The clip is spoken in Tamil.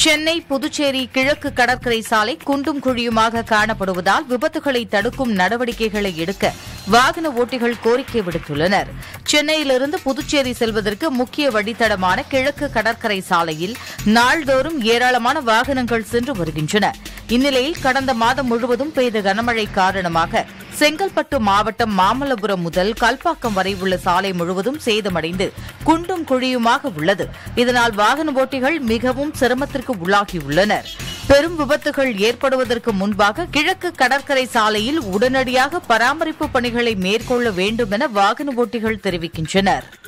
சென்னை புதுச்சேரி கிழக்கு கடற்கரை சாலை குண்டும் குழியுமாக காணப்படுவதால் விபத்துகளை தடுக்கும் நடவடிக்கைகளை எடுக்க வாகன ஓட்டிகள் கோரிக்கை விடுத்துள்ளனர் சென்னையிலிருந்து புதுச்சேரி செல்வதற்கு முக்கிய வழித்தடமான கிழக்கு கடற்கரை சாலையில் நாள்தோறும் ஏராளமான வாகனங்கள் சென்று வருகின்றன இந்நிலையில் கடந்த மாதம் முழுவதும் பெய்த கனமழை காரணமாக செங்கல்பட்டு மாவட்டம் மாமல்லபுரம் முதல் கல்பாக்கம் வரை உள்ள சாலை முழுவதும் சேதமடைந்து குண்டும் குழியுமாக உள்ளது இதனால் வாகன ஓட்டிகள் மிகவும் சிரமத்திற்கு உள்ளாகியுள்ளனர் பெரும் விபத்துகள் ஏற்படுவதற்கு முன்பாக கிழக்கு கடற்கரை சாலையில் உடனடியாக பராமரிப்பு பணிகளை மேற்கொள்ள வேண்டும் என வாகன ஓட்டிகள் தெரிவிக்கின்றனர்